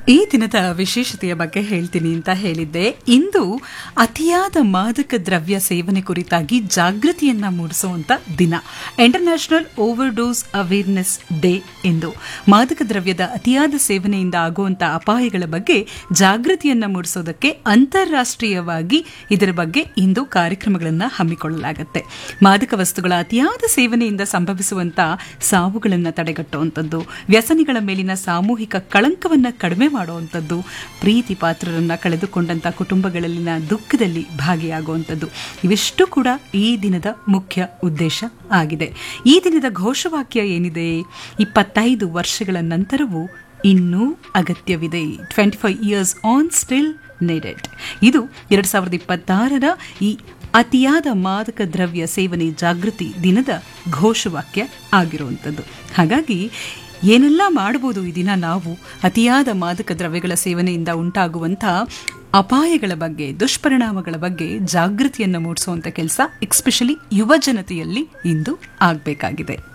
ಈ ದಿನದ ವಿಶೇಷತೆಯ ಬಗ್ಗೆ ಹೇಳ್ತೀನಿ ಅಂತ ಹೇಳಿದ್ದೆ ಇಂದು ಅತಿಯಾದ ಮಾದಕ ದ್ರವ್ಯ ಸೇವನೆ ಕುರಿತಾಗಿ ಜಾಗೃತಿಯನ್ನ ಮೂಡಿಸುವಂತ ದಿನ international overdose awareness day ಎಂದು ಮಾದಕ ದ್ರವ್ಯದ ಅತಿಯಾದ ಸೇವನೆಯಿಂದ ಆಗುವಂತ ಅಪಾಯಗಳ ಬಗ್ಗೆ ಜಾಗೃತಿಯನ್ನ ಮೂಡಿಸೋದಕ್ಕೆ ಅಂತಾರಾಷ್ಟ್ರೀಯವಾಗಿ ಇದರ ಬಗ್ಗೆ ಇಂದು ಕಾರ್ಯಕ್ರಮಗಳನ್ನು ಹಮ್ಮಿಕೊಳ್ಳಲಾಗುತ್ತೆ ಮಾದಕ ವಸ್ತುಗಳ ಅತಿಯಾದ ಸೇವನೆಯಿಂದ ಸಂಭವಿಸುವಂತ ಸಾವುಗಳನ್ನು ತಡೆಗಟ್ಟುವಂಥದ್ದು ವ್ಯಸನಿಗಳ ಮೇಲಿನ ಸಾಮೂಹಿಕ ಕಳಂಕವನ್ನ ಕಡಿಮೆ ಮಾಡುವಂಥದ್ದು ಪ್ರೀತಿ ಪಾತ್ರರನ್ನ ಕಳೆದುಕೊಂಡಂತ ಕುಟುಂಬಗಳಲ್ಲಿನ ದುಃಖದಲ್ಲಿ ಭಾಗಿಯಾಗುವಂಥದ್ದು ಇವಿಷ್ಟು ಕೂಡ ಈ ದಿನದ ಮುಖ್ಯ ಉದ್ದೇಶ ಆಗಿದೆ ಈ ದಿನದ ಘೋಷವಾಕ್ಯ ಏನಿದೆ ಇಪ್ಪತ್ತೈದು ವರ್ಷಗಳ ನಂತರವೂ ಇನ್ನೂ ಅಗತ್ಯವಿದೆ twenty five years on still needed ಇದು ಎರಡ್ ಸಾವಿರದ ಇಪ್ಪತ್ತಾರರ ಈ ಅತಿಯಾದ ಮಾದಕ ದ್ರವ್ಯ ಸೇವನೆ ಜಾಗೃತಿ ದಿನದ ಘೋಷವಾಕ್ಯ ಆಗಿರುವಂಥದ್ದು ಹಾಗಾಗಿ ಏನೆಲ್ಲ ಮಾಡಬಹುದು ಈ ದಿನ ನಾವು ಅತಿಯಾದ ಮಾದಕ ದ್ರವ್ಯಗಳ ಸೇವನೆಯಿಂದ ಉಂಟಾಗುವಂಥ ಅಪಾಯಗಳ ಬಗ್ಗೆ ದುಷ್ಪರಿಣಾಮಗಳ ಬಗ್ಗೆ ಜಾಗೃತಿಯನ್ನು ಮೂಡಿಸುವಂಥ ಕೆಲಸ ಎಕ್ಸ್ಪೆಷಲಿ ಯುವ ಜನತೆಯಲ್ಲಿ ಇಂದು ಆಗಬೇಕಾಗಿದೆ